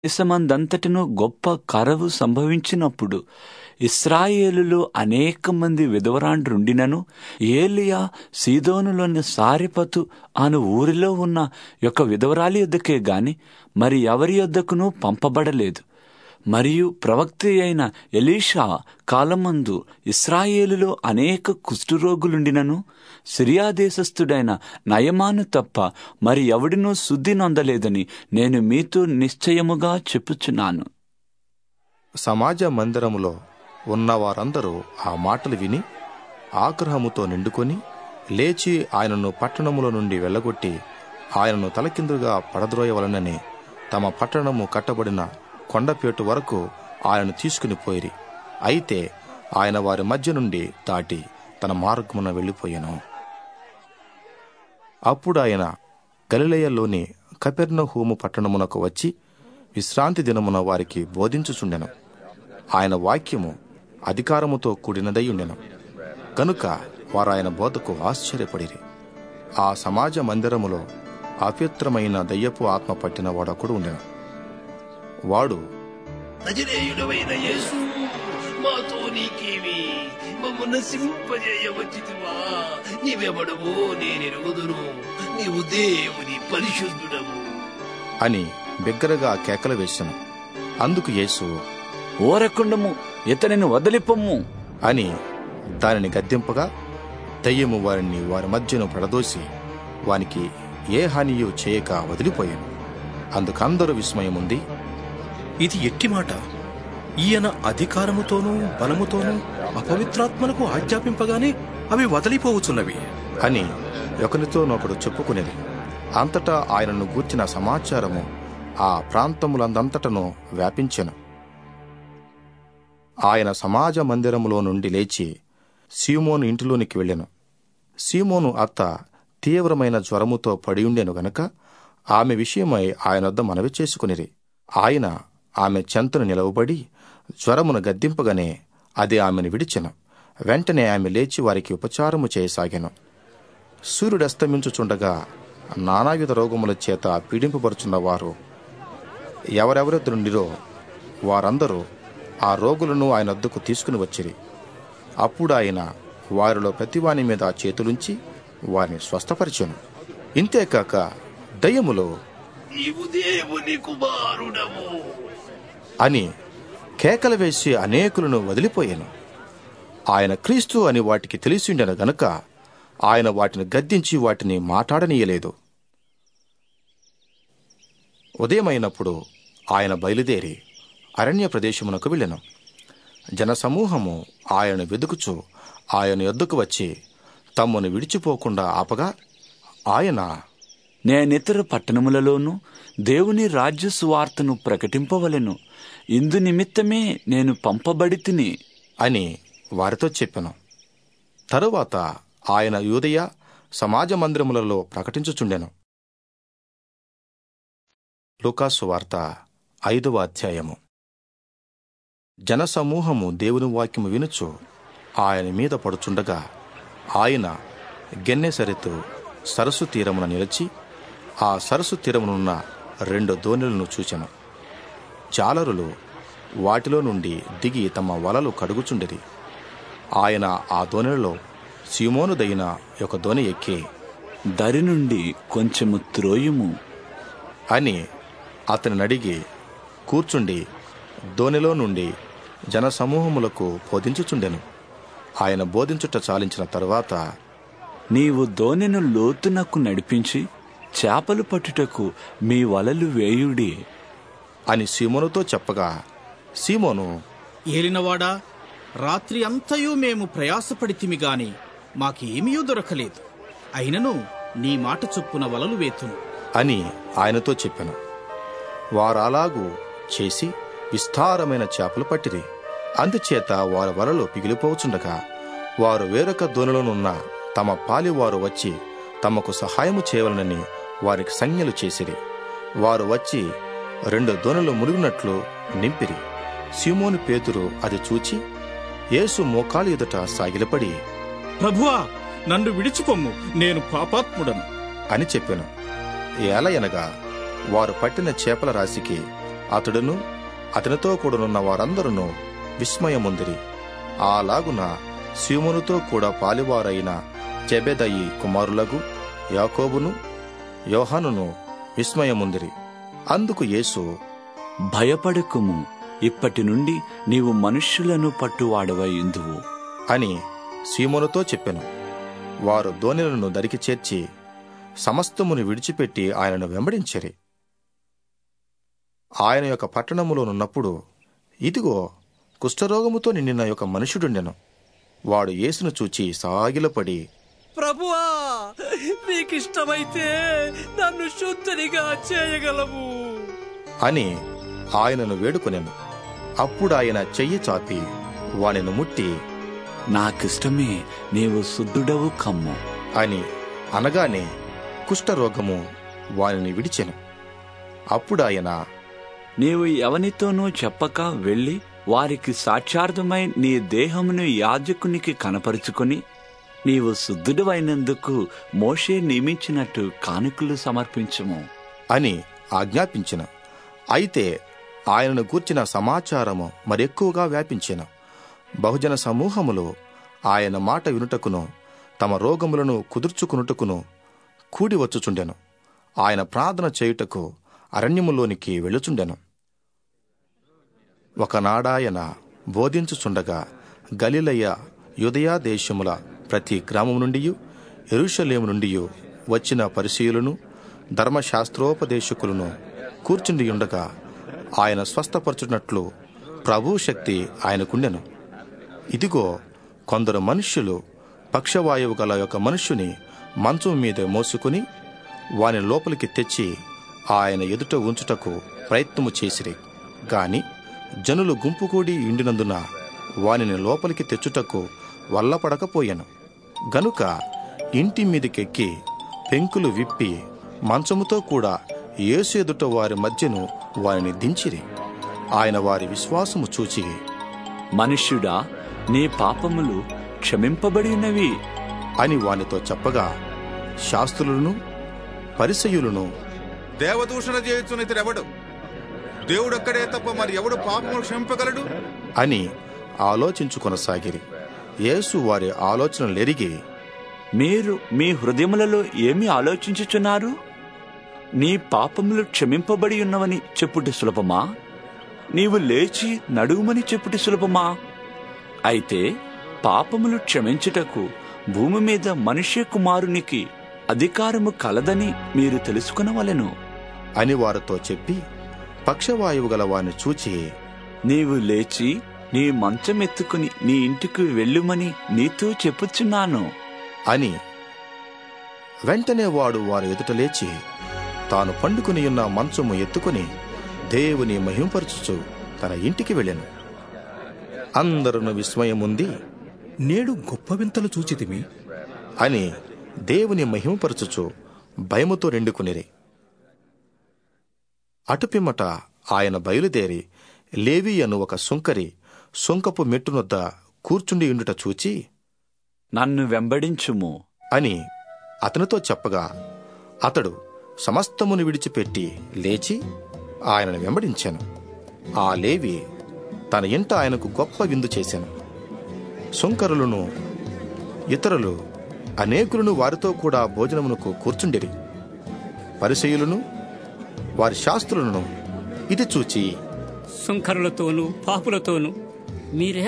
దేశమందంతటను గొప్ప కరవు సంభవించినప్పుడు ఇస్రాయేలులో అనేక మంది విధవరాండ్రుండినను ఏలియా సీదోనులోని సారిపతు అను ఊరిలో ఉన్న యొక్క విధవరాలి యొద్దకే గాని మరి ఎవరి యొద్దకునూ పంపబడలేదు మరియు ప్రవక్త అయిన ఎలీషా కాలమందు ఇస్రాయేలులో అనేక కుష్ఠరోగులుండినను సిరియా దేశస్థుడైన నయమాను తప్ప మరి ఎవడినూ శుద్ధి నొందలేదని నేను మీతో నిశ్చయముగా చెప్పుచున్నాను సమాజ మందిరములో ఉన్న వారందరూ ఆ మాటలు విని ఆగ్రహముతో నిండుకొని లేచి ఆయనను పట్టణములో నుండి వెళ్ళగొట్టి ఆయనను తలకిందుగా పడద్రోయవలనని తమ పట్టణము కట్టబడిన కొండపేటు వరకు ఆయన తీసుకుని పోయిరి అయితే ఆయన వారి మధ్య నుండి దాటి తన మార్గమున వెళ్ళిపోయాను అప్పుడు ఆయన గలిలయలోని కపెర్నహూము పట్టణమునకు వచ్చి విశ్రాంతి దినమున వారికి బోధించుచుండెను ఆయన వాక్యము అధికారముతో కూడినదై ఉండెను కనుక వారు ఆయన బోధకు ఆశ్చర్యపడిరి ఆ సమాజ మందిరములో అపవిత్రమైన దయ్యపు ఆత్మ పట్టిన వాడొకడు ఉండెను వాడు నజరేయుడవైన యేసు మాతో నీకేమి మమ్ము నశింపజేయవచ్చితివా నీవెవడవో నేనెరుగుదును నీవు దేవుని పరిశుద్ధుడవు అని బిగ్గరగా కేకలు వేశాను అందుకు యేసు ఓరకుండము ఇతనిని వదిలిపొమ్ము అని దానిని గద్దింపగా దయ్యము వారిని వారి మధ్యను పడదోసి వానికి ఏ హానియు చేయక వదిలిపోయాను అందుకందరూ విస్మయముంది ఇది ఎట్టి మాట ఈయన అధికారముతోనూ బలముతోనూ అపవిత్రాత్మలకు ఆజ్ఞాపింపగానే అవి వదిలిపోవచ్చున్నవి అని ఒకరితోనొకడు చెప్పుకునేది అంతటా ఆయనను గూర్చిన సమాచారము ఆ ప్రాంతములందంతటను వ్యాపించెను ఆయన సమాజ మందిరములో నుండి లేచి సీమోను ఇంటిలోనికి వెళ్ళెను సీమోను అత్త తీవ్రమైన జ్వరముతో పడియుండెను గనక ఆమె విషయమై ఆయన వద్ద మనవి చేసుకునిరి ఆయన ఆమె చెంతను నిలవబడి జ్వరమును గద్దింపగానే అది ఆమెను విడిచెను వెంటనే ఆమె లేచి వారికి ఉపచారము చేయసాగాను సూర్యుడస్తమించుచుండగా నానావిధ రోగముల చేత పీడింపబడుచున్న వారు ఎవరెవరెదురుండిరో వారందరూ ఆ రోగులను ఆయన వద్దకు తీసుకుని వచ్చిరి అప్పుడు ఆయన వారిలో ప్రతివాని మీద చేతులుంచి వారిని స్వస్థపరిచెను ఇంతేకాక దయ్యములో నీవు దేవుని కుమారుడవు అని కేకలు వేసి అనేకులను వదిలిపోయాను ఆయన క్రీస్తు అని వాటికి తెలిసిండెను గనుక ఆయన వాటిని గద్దించి వాటిని మాట్లాడనీయలేదు ఉదయమైనప్పుడు ఆయన బయలుదేరి అరణ్య ప్రదేశమునకు వెళ్ళెను జనసమూహము ఆయన వెదుకుచు ఆయన యొద్దకు వచ్చి తమ్మును విడిచిపోకుండా ఆపగా ఆయన నేనితర పట్టణములలోనూ దేవుని రాజ్య సువార్తను ప్రకటింపవలెను ఇందు నిమిత్తమే నేను పంపబడి తిని అని వారితో చెప్పెను తరువాత ఆయన యూదయ సమాజ మందిరములలో ప్రకటించుచుండెను లూకాసు వార్త ఐదవ అధ్యాయము జనసమూహము దేవుని వాక్యము వినుచు ఆయన మీద పడుచుండగా ఆయన గెన్నెసరితు సరస్సు తీరమున నిలిచి ఆ సరస్సు తీరమునున్న రెండు దోణులను చూచెను జాలరులు వాటిలో నుండి దిగి తమ వలలు కడుగుచుండిరి ఆయన ఆ దోణిలో సీమోను దగిన ఒక దోణి ఎక్కి దరి నుండి కొంచెము త్రోయుము అని అతని అడిగి కూర్చుండి దోణిలో నుండి జనసమూహములకు బోధించుచుండెను ఆయన బోధించుట చాలించిన తరువాత నీవు దోనెను లోతునకు నడిపించి చేపలు పట్టుటకు మీ వలలు వేయుడి అని సీమోనుతో చెప్పగా సీమోను ఏలినవాడా రాత్రి అంతయు మేము ప్రయాసపడితిమి గాని మాకేమీయూ దొరకలేదు అయినను నీ మాట చొప్పున వలలు వేతును అని ఆయనతో చెప్పెను వారలాగు చేసి విస్తారమైన చేపలు పట్టిరి అందుచేత వారి వలలో పిగిలిపోవచుండగా వారు వేరొక దోణిలోనున్న తమ పాలివారు వచ్చి తమకు సహాయము చేయవలనని వారికి సంజ్ఞలు చేసిరి వారు వచ్చి రెండు దోణులు మునిగినట్లు నింపిరి సీమోను పేతురు అది చూచి యేసు మోకాలు ఎదుట సాగిలపడి ప్రభువా నన్ను విడిచిపొమ్ము నేను పాపాత్ముడను అని చెప్పెను ఏలయనగా వారు పట్టిన చేపల రాశికి అతడును అతనితో కూడనున్న వారందరూ విస్మయముందిరి అలాగున శివునుతో కూడా పాలివారైన జెబెదయి కుమారులకు యాకోబును యోహానును విస్మయముందిరి అందుకు యేసు భయపడకుము ఇప్పటి నుండి నీవు మనుష్యులను పట్టువాడవై ఇందువు అని సీమోనుతో చెప్పెను వారు దోణిలను దరికి చేర్చి సమస్తమును విడిచిపెట్టి ఆయనను వెంబడించిరి ఆయన యొక్క పట్టణములోనున్నప్పుడు ఇదిగో కుష్ఠరోగముతో నిండిన ఒక మనుషుడుండెను వాడు యేసును చూచి సాగిలపడి ప్రభువా నీకిష్టమైతే నన్ను శుద్ధునిగా చేయగలవు అని ఆయనను వేడుకొనెను అప్పుడు ఆయన చెయ్యి చాపి వానిని ముట్టి నాకిష్టమే నీవు శుద్ధుడవు కమ్ము అని అనగానే కుష్ఠరోగము వానిని విడిచెను అప్పుడు ఆయన నీవు ఎవనితోనూ చెప్పక వెళ్ళి వారికి సాక్షార్థమై నీ దేహమును యాజకునికి కనపరుచుకొని నీవు శుద్ధుడవైనందుకు మోషే నియమించినట్టు కానుకలు సమర్పించము అని ఆజ్ఞాపించిన అయితే ఆయనను గూర్చిన సమాచారము మరెక్కువగా వ్యాపించెను బహుజన సమూహములు ఆయన మాట వినుటకును తమ రోగములను కుదుర్చుకునుటకును కూడి వచ్చుచుండెను ఆయన ప్రార్థన చేయుటకు అరణ్యములోనికి వెళ్ళుచుండెను ఒకనాడాయన బోధించుచుండగా గలిలయ యుదయా దేశముల ప్రతి గ్రామం నుండి ఎరుషలేము నుండి వచ్చిన పరిశీలును ధర్మశాస్త్రోపదేశకులను కూర్చుండి ఉండగా ఆయన స్వస్థపరచునట్లు ప్రభు శక్తి ఆయనకుండెను ఇదిగో కొందరు మనుష్యులు పక్షవాయువు గల ఒక మనుష్యుని మంచం మీద మోసుకుని వాని లోపలికి తెచ్చి ఆయన ఎదుట ఉంచుటకు ప్రయత్నము చేసిరి గాని జనులు గుంపు కూడి ఇండినందున వానిని లోపలికి తెచ్చుటకు వల్లపడకపోయెను గనుక ఇంటి మీదకెక్కి పెంకులు విప్పి మంచముతో కూడా యేసు ఎదుట వారి మధ్యను వారిని దించిరి ఆయన వారి విశ్వాసము చూచి మనుష్యుడా నీ పాపములు క్షమింపబడినవి అని వానితో చెప్పగా శాస్త్రులను పరిసయులను దేవదూషణ చేయుచునితడెవడు దేవుడొక్కడే తప్ప మరి ఎవడు పాపములు క్షమింపగలడు అని ఆలోచించుకొనసాగిరి యేసు వారి ఆలోచనలెరిగి మీరు మీ హృదయములలో ఏమి ఆలోచించుచున్నారు నీ పాపములు క్షమింపబడి ఉన్నవని చెప్పుటి సులభమా నీవు లేచి నడుగుమని చెప్పుటి సులభమా అయితే పాపములు క్షమించుటకు భూమి మీద మనుష్య కుమారునికి అధికారము కలదని మీరు తెలుసుకునవలెను అని వారితో చెప్పి పక్షవాయువు గల వారిని చూచి నీవు లేచి నీ మంచం ఎత్తుకుని నీ ఇంటికి వెళ్ళుమని నీతో చెప్పుచున్నాను అని వెంటనే వాడు వారి ఎదుట లేచి తాను పండుకుని ఉన్న మంచము ఎత్తుకుని దేవుని మహింపరచుచు తన ఇంటికి వెళ్ళెను అందరూ విస్మయముంది నేడు గొప్ప వింతలు చూచితిమి అని దేవుని మహిమపరచుచు భయముతో రెండుకునిరి అటుపిమ్మట ఆయన బయలుదేరి లేవి అను ఒక సుంకరి సుంకపు మెట్టునొద్ద కూర్చుండి ఉండుట చూచి నన్ను వెంబడించుము అని అతనితో చెప్పగా అతడు సమస్తమును విడిచిపెట్టి లేచి ఆయనను వెంబడించాను ఆ లేవి తన ఇంట ఆయనకు గొప్ప విందు చేశాను సుంకరులను ఇతరులు అనేకులను వారితో కూడా భోజనమునకు కూర్చుండిరి పరిసయులను వారి శాస్త్రులను ఇది చూచి సుంకరులతోనూ పాపులతోనూ మీరే